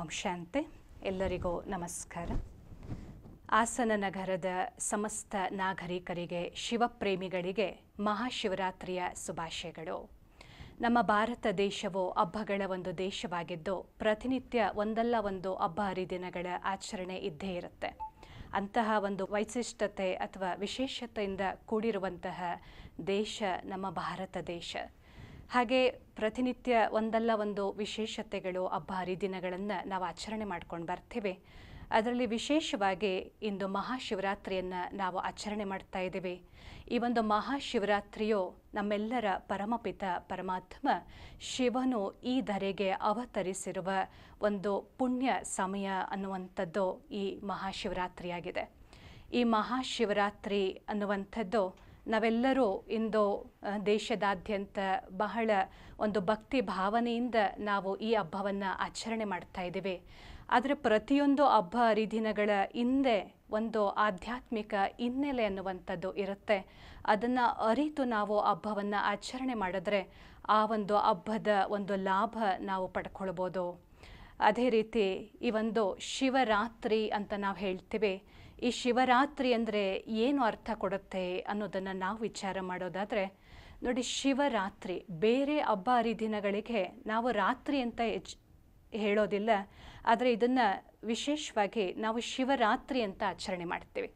ಓಂ ಶಾಂತಿ ಎಲ್ಲರಿಗೂ ನಮಸ್ಕಾರ ಹಾಸನ ನಗರದ ಸಮಸ್ತ ನಾಗರಿಕರಿಗೆ ಶಿವಪ್ರೇಮಿಗಳಿಗೆ ಮಹಾಶಿವರಾತ್ರಿಯ ಶುಭಾಶಯಗಳು ನಮ್ಮ ಭಾರತ ದೇಶವು ಹಬ್ಬಗಳ ಒಂದು ದೇಶವಾಗಿದ್ದು ಪ್ರತಿನಿತ್ಯ ಒಂದಲ್ಲ ಒಂದು ಹಬ್ಬ ಹರಿದಿನಗಳ ಆಚರಣೆ ಇದ್ದೇ ಇರುತ್ತೆ ಅಂತಹ ಒಂದು ವೈಶಿಷ್ಟ್ಯತೆ ಅಥವಾ ವಿಶೇಷತೆಯಿಂದ ಕೂಡಿರುವಂತಹ ದೇಶ ನಮ್ಮ ಭಾರತ ದೇಶ ಹಾಗೆ ಪ್ರತಿನಿತ್ಯ ಒಂದಲ್ಲ ಒಂದು ವಿಶೇಷತೆಗಳು ಹಬ್ಬ ಹರಿದಿನಗಳನ್ನು ನಾವು ಆಚರಣೆ ಮಾಡ್ಕೊಂಡು ಬರ್ತೀವಿ ಅದರಲ್ಲಿ ವಿಶೇಷವಾಗಿ ಇಂದು ಮಹಾಶಿವರಾತ್ರಿಯನ್ನು ನಾವು ಆಚರಣೆ ಮಾಡ್ತಾ ಇದ್ದೀವಿ ಈ ಒಂದು ಮಹಾಶಿವರಾತ್ರಿಯು ನಮ್ಮೆಲ್ಲರ ಪರಮಪಿತ ಪರಮಾತ್ಮ ಶಿವನು ಈ ಧರೆಗೆ ಅವತರಿಸಿರುವ ಒಂದು ಪುಣ್ಯ ಸಮಯ ಅನ್ನುವಂಥದ್ದು ಈ ಮಹಾಶಿವರಾತ್ರಿಯಾಗಿದೆ ಈ ಮಹಾಶಿವರಾತ್ರಿ ಅನ್ನುವಂಥದ್ದು ನಾವೆಲ್ಲರೂ ಇಂದು ಆ, ದೇಶದಾದ್ಯಂತ ಬಹಳ ಒಂದು ಭಕ್ತಿ ಭಾವನೆಯಿಂದ ನಾವು ಈ ಹಬ್ಬವನ್ನು ಆಚರಣೆ ಮಾಡ್ತಾ ಇದ್ದೀವಿ ಆದರೆ ಪ್ರತಿಯೊಂದು ಹಬ್ಬ ಹರಿದಿನಗಳ ಹಿಂದೆ ಒಂದು ಆಧ್ಯಾತ್ಮಿಕ ಹಿನ್ನೆಲೆ ಅನ್ನುವಂಥದ್ದು ಇರುತ್ತೆ ಅದನ್ನು ಅರಿತು ನಾವು ಹಬ್ಬವನ್ನು ಆಚರಣೆ ಮಾಡಿದ್ರೆ ಆ ಒಂದು ಹಬ್ಬದ ಒಂದು ಲಾಭ ನಾವು ಪಡ್ಕೊಳ್ಬೋದು ಅದೇ ರೀತಿ ಈ ಒಂದು ಶಿವರಾತ್ರಿ ಅಂತ ನಾವು ಹೇಳ್ತೀವಿ ಈ ಶಿವರಾತ್ರಿ ಅಂದರೆ ಏನು ಅರ್ಥ ಕೊಡುತ್ತೆ ಅನ್ನೋದನ್ನು ನಾವು ವಿಚಾರ ಮಾಡೋದಾದರೆ ನೋಡಿ ಶಿವರಾತ್ರಿ ಬೇರೆ ಹಬ್ಬ ಹರಿದಿನಗಳಿಗೆ ನಾವು ರಾತ್ರಿ ಅಂತ ಹೆಚ್ ಹೇಳೋದಿಲ್ಲ ಆದರೆ ಇದನ್ನು ವಿಶೇಷವಾಗಿ ನಾವು ಶಿವರಾತ್ರಿ ಅಂತ ಆಚರಣೆ ಮಾಡ್ತೀವಿ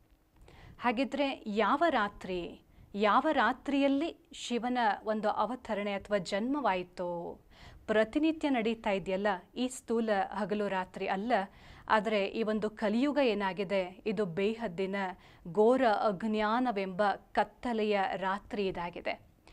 ಹಾಗಿದ್ರೆ ಯಾವ ರಾತ್ರಿ ಯಾವ ರಾತ್ರಿಯಲ್ಲಿ ಶಿವನ ಒಂದು ಅವತರಣೆ ಅಥವಾ ಜನ್ಮವಾಯಿತು ಪ್ರತಿನಿತ್ಯ ನಡೀತಾ ಇದೆಯಲ್ಲ ಈ ಸ್ಥೂಲ ಹಗಲು ರಾತ್ರಿ ಅಲ್ಲ ಆದರೆ ಈ ಒಂದು ಕಲಿಯುಗ ಏನಾಗಿದೆ ಇದು ಬೇಹದ್ದಿನ ಘೋರ ಅಜ್ಞಾನವೆಂಬ ಕತ್ತಲೆಯ ರಾತ್ರಿ ಇದಾಗಿದೆ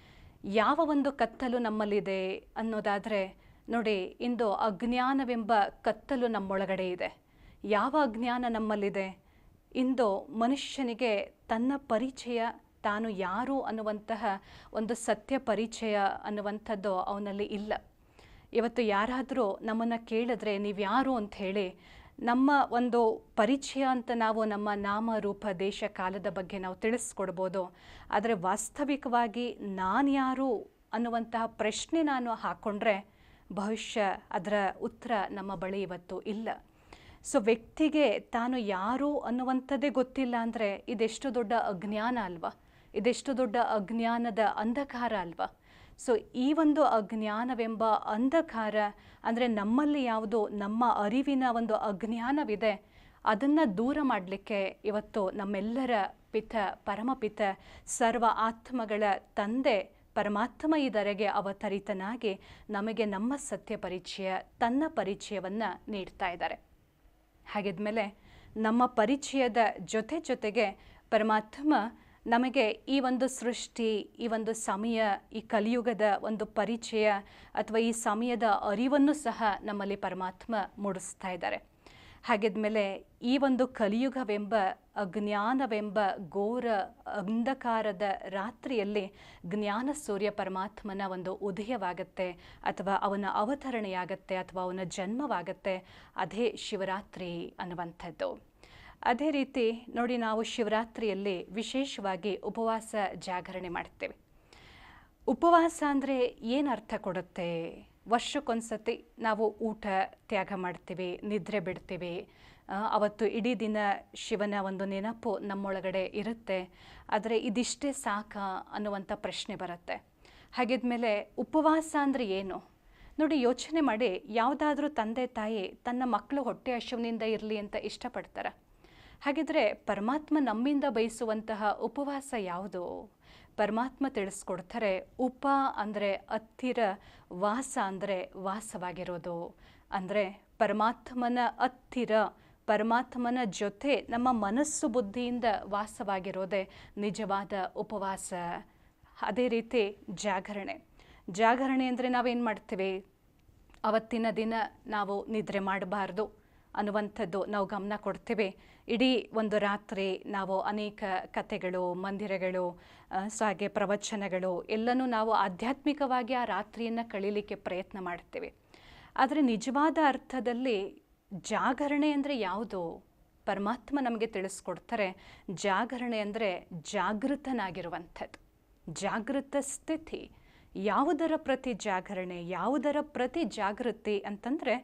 ಯಾವ ಒಂದು ಕತ್ತಲು ನಮ್ಮಲ್ಲಿದೆ ಅನ್ನೋದಾದರೆ ನೋಡಿ ಇಂದು ಅಜ್ಞಾನವೆಂಬ ಕತ್ತಲು ನಮ್ಮೊಳಗಡೆ ಇದೆ ಯಾವ ಅಜ್ಞಾನ ನಮ್ಮಲ್ಲಿದೆ ಇಂದು ಮನುಷ್ಯನಿಗೆ ತನ್ನ ಪರಿಚಯ ತಾನು ಯಾರು ಅನ್ನುವಂತಹ ಒಂದು ಸತ್ಯ ಪರಿಚಯ ಅನ್ನುವಂಥದ್ದು ಅವನಲ್ಲಿ ಇಲ್ಲ ಇವತ್ತು ಯಾರಾದರೂ ನಮ್ಮನ್ನು ಕೇಳಿದ್ರೆ ನೀವು ಯಾರು ಅಂತ ಹೇಳಿ ನಮ್ಮ ಒಂದು ಪರಿಚಯ ಅಂತ ನಾವು ನಮ್ಮ ನಾಮ ರೂಪ ದೇಶ ಕಾಲದ ಬಗ್ಗೆ ನಾವು ತಿಳಿಸ್ಕೊಡ್ಬೋದು ಆದರೆ ವಾಸ್ತವಿಕವಾಗಿ ನಾನು ಯಾರು ಅನ್ನುವಂತಹ ಪ್ರಶ್ನೆ ನಾನು ಹಾಕ್ಕೊಂಡ್ರೆ ಬಹುಶಃ ಅದರ ಉತ್ತರ ನಮ್ಮ ಬಳಿ ಇವತ್ತು ಇಲ್ಲ ಸೊ ವ್ಯಕ್ತಿಗೆ ತಾನು ಯಾರು ಅನ್ನುವಂಥದ್ದೇ ಗೊತ್ತಿಲ್ಲ ಅಂದರೆ ಇದೆಷ್ಟು ದೊಡ್ಡ ಅಜ್ಞಾನ ಅಲ್ವಾ ಇದೆಷ್ಟು ದೊಡ್ಡ ಅಜ್ಞಾನದ ಅಂಧಕಾರ ಅಲ್ವಾ ಸೊ ಈ ಒಂದು ಅಜ್ಞಾನವೆಂಬ ಅಂಧಕಾರ ಅಂದರೆ ನಮ್ಮಲ್ಲಿ ಯಾವುದು ನಮ್ಮ ಅರಿವಿನ ಒಂದು ಅಜ್ಞಾನವಿದೆ ಅದನ್ನು ದೂರ ಮಾಡಲಿಕ್ಕೆ ಇವತ್ತು ನಮ್ಮೆಲ್ಲರ ಪಿತ ಪರಮಪಿತ ಸರ್ವ ಆತ್ಮಗಳ ತಂದೆ ಪರಮಾತ್ಮ ಇದರೆಗೆ ಅವತರಿತನಾಗಿ ನಮಗೆ ನಮ್ಮ ಸತ್ಯ ಪರಿಚಯ ತನ್ನ ಪರಿಚಯವನ್ನು ನೀಡ್ತಾ ಇದ್ದಾರೆ ಹಾಗಿದ್ಮೇಲೆ ನಮ್ಮ ಪರಿಚಯದ ಜೊತೆ ಜೊತೆಗೆ ಪರಮಾತ್ಮ ನಮಗೆ ಈ ಒಂದು ಸೃಷ್ಟಿ ಈ ಒಂದು ಸಮಯ ಈ ಕಲಿಯುಗದ ಒಂದು ಪರಿಚಯ ಅಥವಾ ಈ ಸಮಯದ ಅರಿವನ್ನು ಸಹ ನಮ್ಮಲ್ಲಿ ಪರಮಾತ್ಮ ಮೂಡಿಸ್ತಾ ಇದ್ದಾರೆ ಹಾಗಿದ್ಮೇಲೆ ಈ ಒಂದು ಕಲಿಯುಗವೆಂಬ ಅಜ್ಞಾನವೆಂಬ ಘೋರ ಅಂಧಕಾರದ ರಾತ್ರಿಯಲ್ಲಿ ಜ್ಞಾನ ಸೂರ್ಯ ಪರಮಾತ್ಮನ ಒಂದು ಉದಯವಾಗತ್ತೆ ಅಥವಾ ಅವನ ಅವತರಣೆಯಾಗತ್ತೆ ಅಥವಾ ಅವನ ಜನ್ಮವಾಗತ್ತೆ ಅದೇ ಶಿವರಾತ್ರಿ ಅನ್ನುವಂಥದ್ದು ಅದೇ ರೀತಿ ನೋಡಿ ನಾವು ಶಿವರಾತ್ರಿಯಲ್ಲಿ ವಿಶೇಷವಾಗಿ ಉಪವಾಸ ಜಾಗರಣೆ ಮಾಡ್ತೇವೆ ಉಪವಾಸ ಅಂದರೆ ಏನು ಅರ್ಥ ಕೊಡುತ್ತೆ ವರ್ಷಕ್ಕೊಂದ್ಸತಿ ನಾವು ಊಟ ತ್ಯಾಗ ಮಾಡ್ತೀವಿ ನಿದ್ರೆ ಬಿಡ್ತೀವಿ ಆ, ಅವತ್ತು ಇಡೀ ದಿನ ಶಿವನ ಒಂದು ನೆನಪು ನಮ್ಮೊಳಗಡೆ ಇರುತ್ತೆ ಆದರೆ ಇದಿಷ್ಟೇ ಸಾಕಾ ಅನ್ನುವಂಥ ಪ್ರಶ್ನೆ ಬರುತ್ತೆ ಹಾಗಿದ್ಮೇಲೆ ಉಪವಾಸ ಅಂದರೆ ಏನು ನೋಡಿ ಯೋಚನೆ ಮಾಡಿ ಯಾವುದಾದ್ರೂ ತಂದೆ ತಾಯಿ ತನ್ನ ಮಕ್ಕಳು ಹೊಟ್ಟೆ ಹಶುವಿನಿಂದ ಇರಲಿ ಅಂತ ಇಷ್ಟಪಡ್ತಾರೆ ಹಾಗಿದ್ರೆ ಪರಮಾತ್ಮ ನಮ್ಮಿಂದ ಬಯಸುವಂತಹ ಉಪವಾಸ ಯಾವುದು ಪರಮಾತ್ಮ ತಿಳಿಸ್ಕೊಡ್ತಾರೆ ಉಪ ಅಂದರೆ ಹತ್ತಿರ ವಾಸ ಅಂದರೆ ವಾಸವಾಗಿರೋದು ಅಂದರೆ ಪರಮಾತ್ಮನ ಹತ್ತಿರ ಪರಮಾತ್ಮನ ಜೊತೆ ನಮ್ಮ ಮನಸ್ಸು ಬುದ್ಧಿಯಿಂದ ವಾಸವಾಗಿರೋದೇ ನಿಜವಾದ ಉಪವಾಸ ಅದೇ ರೀತಿ ಜಾಗರಣೆ ಜಾಗರಣೆ ಅಂದರೆ ನಾವೇನು ಮಾಡ್ತೀವಿ ಅವತ್ತಿನ ದಿನ ನಾವು ನಿದ್ರೆ ಮಾಡಬಾರ್ದು ಅನ್ನುವಂಥದ್ದು ನಾವು ಗಮನ ಕೊಡ್ತೀವಿ ಇಡೀ ಒಂದು ರಾತ್ರಿ ನಾವು ಅನೇಕ ಕಥೆಗಳು ಮಂದಿರಗಳು ಆ, ಸೊ ಹಾಗೆ ಪ್ರವಚನಗಳು ಎಲ್ಲನೂ ನಾವು ಆಧ್ಯಾತ್ಮಿಕವಾಗಿ ಆ ರಾತ್ರಿಯನ್ನು ಕಳೀಲಿಕ್ಕೆ ಪ್ರಯತ್ನ ಮಾಡ್ತೀವಿ ಆದರೆ ನಿಜವಾದ ಅರ್ಥದಲ್ಲಿ ಜಾಗರಣೆ ಅಂದರೆ ಯಾವುದು ಪರಮಾತ್ಮ ನಮಗೆ ತಿಳಿಸ್ಕೊಡ್ತಾರೆ ಜಾಗರಣೆ ಅಂದರೆ ಜಾಗೃತನಾಗಿರುವಂಥದ್ದು ಜಾಗೃತ ಸ್ಥಿತಿ ಯಾವುದರ ಪ್ರತಿ ಜಾಗರಣೆ ಯಾವುದರ ಪ್ರತಿ ಜಾಗೃತಿ ಅಂತಂದರೆ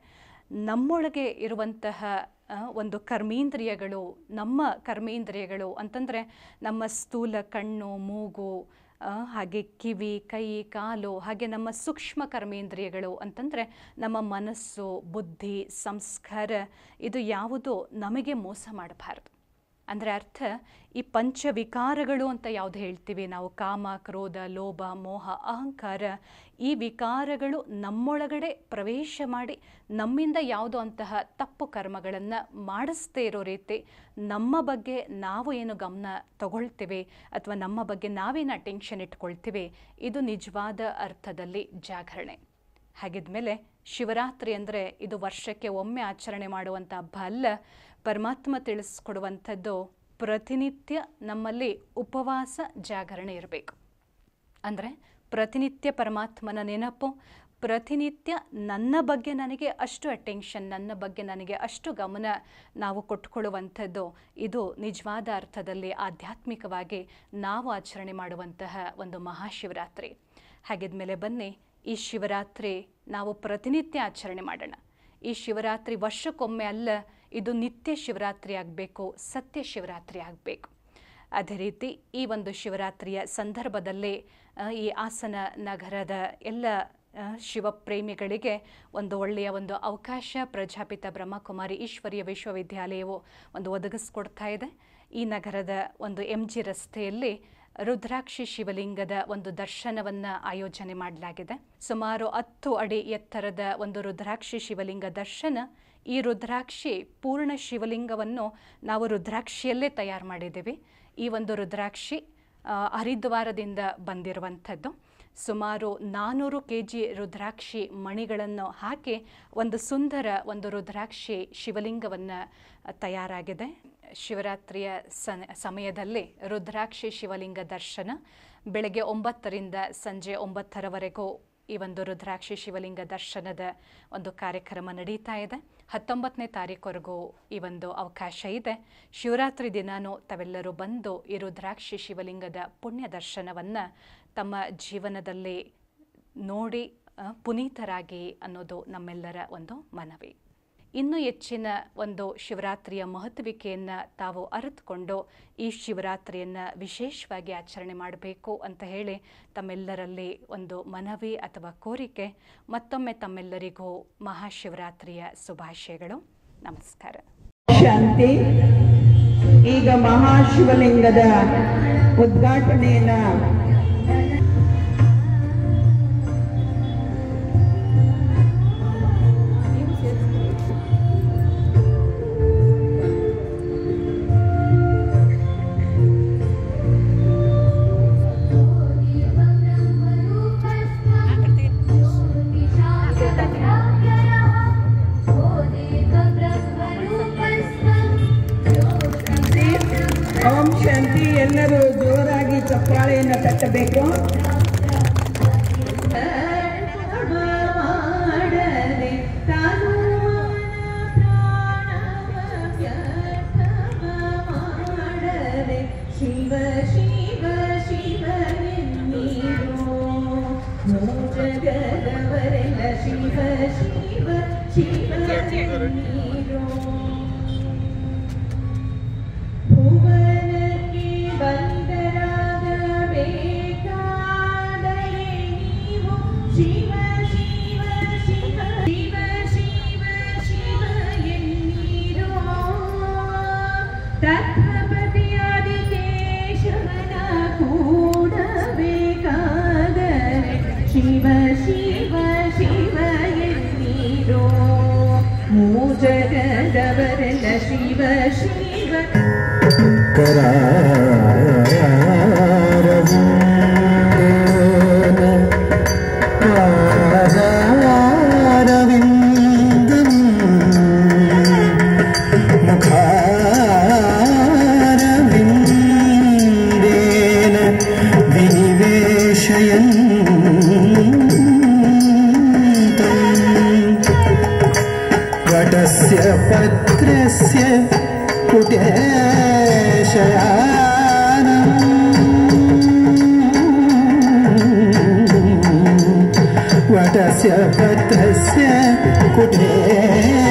ನಮ್ಮೊಳಗೆ ಇರುವಂತಹ ಆ, ಒಂದು ಕರ್ಮೇಂದ್ರಿಯಗಳು ನಮ್ಮ ಕರ್ಮೇಂದ್ರಿಯಗಳು ಅಂತಂದರೆ ನಮ್ಮ ಸ್ಥೂಲ ಕಣ್ಣು ಮೂಗು ಆ, ಹಾಗೆ ಕಿವಿ ಕೈ ಕಾಲು ಹಾಗೆ ನಮ್ಮ ಸೂಕ್ಷ್ಮ ಕರ್ಮೇಂದ್ರಿಯಗಳು ಅಂತಂದರೆ ನಮ್ಮ ಮನಸ್ಸು ಬುದ್ಧಿ ಸಂಸ್ಕಾರ ಇದು ಯಾವುದು ನಮಗೆ ಮೋಸ ಮಾಡಬಾರ್ದು ಅಂದರೆ ಅರ್ಥ ಈ ಪಂಚವಿಕಾರಗಳು ಅಂತ ಯಾವುದು ಹೇಳ್ತೀವಿ ನಾವು ಕಾಮ ಕ್ರೋಧ ಲೋಭ ಮೋಹ ಅಹಂಕಾರ ಈ ವಿಕಾರಗಳು ನಮ್ಮೊಳಗಡೆ ಪ್ರವೇಶ ಮಾಡಿ ನಮ್ಮಿಂದ ಯಾವುದೋ ಅಂತಹ ತಪ್ಪು ಕರ್ಮಗಳನ್ನು ಮಾಡಿಸ್ದೇ ಇರೋ ರೀತಿ ನಮ್ಮ ಬಗ್ಗೆ ನಾವು ಏನು ಗಮನ ತಗೊಳ್ತೀವಿ ಅಥವಾ ನಮ್ಮ ಬಗ್ಗೆ ನಾವೇನು ಅಟೆನ್ಷನ್ ಇಟ್ಕೊಳ್ತೀವಿ ಇದು ನಿಜವಾದ ಅರ್ಥದಲ್ಲಿ ಜಾಗರಣೆ ಹಾಗಿದ್ಮೇಲೆ ಶಿವರಾತ್ರಿ ಅಂದರೆ ಇದು ವರ್ಷಕ್ಕೆ ಒಮ್ಮೆ ಆಚರಣೆ ಮಾಡುವಂಥ ಹಬ್ಬ ಅಲ್ಲ ಪರಮಾತ್ಮ ತಿಳಿಸ್ಕೊಡುವಂಥದ್ದು ಪ್ರತಿನಿತ್ಯ ನಮ್ಮಲ್ಲಿ ಉಪವಾಸ ಜಾಗರಣೆ ಇರಬೇಕು ಅಂದರೆ ಪ್ರತಿನಿತ್ಯ ಪರಮಾತ್ಮನ ನೆನಪು ಪ್ರತಿನಿತ್ಯ ನನ್ನ ಬಗ್ಗೆ ನನಗೆ ಅಷ್ಟು ಅಟೆನ್ಷನ್ ನನ್ನ ಬಗ್ಗೆ ನನಗೆ ಅಷ್ಟು ಗಮನ ನಾವು ಕೊಟ್ಕೊಳ್ಳುವಂಥದ್ದು ಇದು ನಿಜವಾದ ಅರ್ಥದಲ್ಲಿ ಆಧ್ಯಾತ್ಮಿಕವಾಗಿ ನಾವು ಆಚರಣೆ ಮಾಡುವಂತಹ ಒಂದು ಮಹಾಶಿವರಾತ್ರಿ ಹಾಗಿದ್ಮೇಲೆ ಬನ್ನಿ ಈ ಶಿವರಾತ್ರಿ ನಾವು ಪ್ರತಿನಿತ್ಯ ಆಚರಣೆ ಮಾಡೋಣ ಈ ಶಿವರಾತ್ರಿ ವರ್ಷಕ್ಕೊಮ್ಮೆ ಅಲ್ಲ ಇದು ನಿತ್ಯ ಶಿವರಾತ್ರಿ ಆಗಬೇಕು ಸತ್ಯ ಶಿವರಾತ್ರಿ ಆಗಬೇಕು ಅದೇ ರೀತಿ ಈ ಒಂದು ಶಿವರಾತ್ರಿಯ ಸಂದರ್ಭದಲ್ಲಿ ಆ, ಈ ಹಾಸನ ನಗರದ ಎಲ್ಲ ಆ, ಶಿವಪ್ರೇಮಿಗಳಿಗೆ ಒಂದು ಒಳ್ಳೆಯ ಒಂದು ಅವಕಾಶ ಪ್ರಜಾಪಿತ ಬ್ರಹ್ಮಕುಮಾರಿ ಈಶ್ವರೀಯ ವಿಶ್ವವಿದ್ಯಾಲಯವು ಒಂದು ಒದಗಿಸ್ಕೊಡ್ತಾ ಇದೆ ಈ ನಗರದ ಒಂದು ಎಂ ಜಿ ರಸ್ತೆಯಲ್ಲಿ ರುದ್ರಾಕ್ಷಿ ಶಿವಲಿಂಗದ ಒಂದು ದರ್ಶನವನ್ನು ಆಯೋಜನೆ ಮಾಡಲಾಗಿದೆ ಸುಮಾರು ಹತ್ತು ಅಡಿ ಎತ್ತರದ ಒಂದು ರುದ್ರಾಕ್ಷಿ ಶಿವಲಿಂಗ ದರ್ಶನ ಈ ರುದ್ರಾಕ್ಷಿ ಪೂರ್ಣ ಶಿವಲಿಂಗವನ್ನು ನಾವು ರುದ್ರಾಕ್ಷಿಯಲ್ಲೇ ತಯಾರು ಮಾಡಿದ್ದೀವಿ ಈ ಒಂದು ರುದ್ರಾಕ್ಷಿ ಆ, ಹರಿದ್ವಾರದಿಂದ ಬಂದಿರುವಂಥದ್ದು ಸುಮಾರು ನಾನ್ನೂರು ಕೆ ಜಿ ರುದ್ರಾಕ್ಷಿ ಮಣಿಗಳನ್ನು ಹಾಕಿ ಒಂದು ಸುಂದರ ಒಂದು ರುದ್ರಾಕ್ಷಿ ಶಿವಲಿಂಗವನ್ನು ತಯಾರಾಗಿದೆ ಶಿವರಾತ್ರಿಯ ಸನ ಸಮಯದಲ್ಲಿ ರುದ್ರಾಕ್ಷಿ ಶಿವಲಿಂಗ ದರ್ಶನ ಬೆಳಗ್ಗೆ ಒಂಬತ್ತರಿಂದ ಸಂಜೆ ಒಂಬತ್ತರವರೆಗೂ ಈ ಒಂದು ರುದ್ರಾಕ್ಷಿ ಶಿವಲಿಂಗ ದರ್ಶನದ ಒಂದು ಕಾರ್ಯಕ್ರಮ ನಡೀತಾ ಇದೆ ಹತ್ತೊಂಬತ್ತನೇ ತಾರೀಕುವರೆಗೂ ಈ ಒಂದು ಅವಕಾಶ ಇದೆ ಶಿವರಾತ್ರಿ ದಿನಾನೂ ತಾವೆಲ್ಲರೂ ಬಂದು ಈ ರುದ್ರಾಕ್ಷಿ ಶಿವಲಿಂಗದ ಪುಣ್ಯ ದರ್ಶನವನ್ನು ತಮ್ಮ ಜೀವನದಲ್ಲಿ ನೋಡಿ ಆ, ಪುನೀತರಾಗಿ ಅನ್ನೋದು ನಮ್ಮೆಲ್ಲರ ಒಂದು ಮನವಿ ಇನ್ನೂ ಹೆಚ್ಚಿನ ಒಂದು ಶಿವರಾತ್ರಿಯ ಮಹತ್ವಿಕೆಯನ್ನು ತಾವು ಅರಿತುಕೊಂಡು ಈ ಶಿವರಾತ್ರಿಯನ್ನು ವಿಶೇಷವಾಗಿ ಆಚರಣೆ ಮಾಡಬೇಕು ಅಂತ ಹೇಳಿ ತಮ್ಮೆಲ್ಲರಲ್ಲಿ ಒಂದು ಮನವಿ ಅಥವಾ ಕೋರಿಕೆ ಮತ್ತೊಮ್ಮೆ ತಮ್ಮೆಲ್ಲರಿಗೂ ಮಹಾಶಿವರಾತ್ರಿಯ ಶುಭಾಶಯಗಳು ನಮಸ್ಕಾರ ಶಾಂತಿ ಈಗ ಮಹಾಶಿವಲಿಂಗದ ಉದ್ಘಾಟನೆಯನ್ನ ಓಂ ಶಾಂತಿ ಎಲ್ಲರೂ ಜೋರಾಗಿ ಚಪ್ಪಾಳೆಯನ್ನು ತಟ್ಟಬೇಕು ಶಿವ ಶಿವ ಶಿವ ಎನ್ನೀರೋ ಜಗದವರೆಲ್ಲ ಶಿವ ಶಿವ ಶಿವ ಎನ್ನೀರೋ ಭುವನಕ್ಕೆ ಬಂದರಾಗಬೇಕಾದರೆ ನೀವು ಶಿವ ಶಿವ ಶಿವ ಶಿವ ಶಿವ ಶಿವ ಎನ್ನೀರೋ ತತ್ವಪತಿಯಾದಿ ಕೇಶವನ ಕೂಡಬೇಕಾದರೆ ಶಿವ ಶಿವ ಶಿವ ಎನ್ನೀರೋ ಮೂ ಜಗದವರೆಲ್ಲ ಶಿವ ಶಿವ करारविन्देन पादारविन्दम् मुखारविन्देन विनिवेशयन्तम् वटस्य पत्रस्य कुटेशयानम् वटस्य पत्रस्य कुटे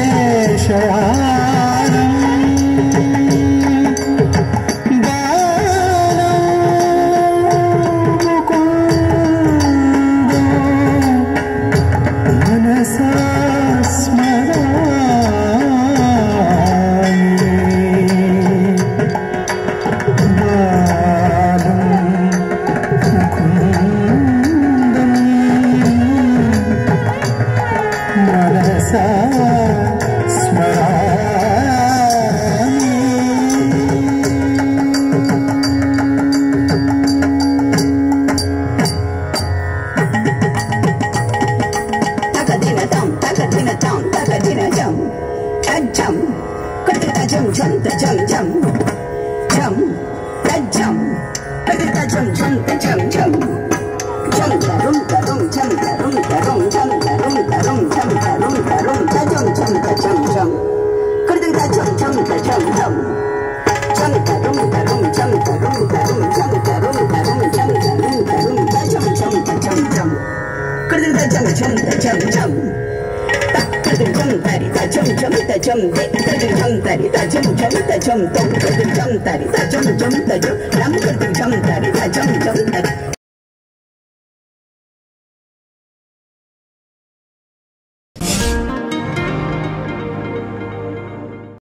chum chum da chum chum chum da chum da chum chum da chum chum chum da rum da rum chum da rum da rum chum da rum da rum chum da rum da rum da chum chum da chum chum da chum chum da chum chum chum da rum da rum chum da rum da rum chum da rum da rum chum da rum da rum da chum chum da chum chum da chum chum da chum chum Kadın çam tari da çam çam da çam de kadın çam tari da çam çam da çam de kadın çam tari da çam çam da çam lam kadın çam tari da çam çam da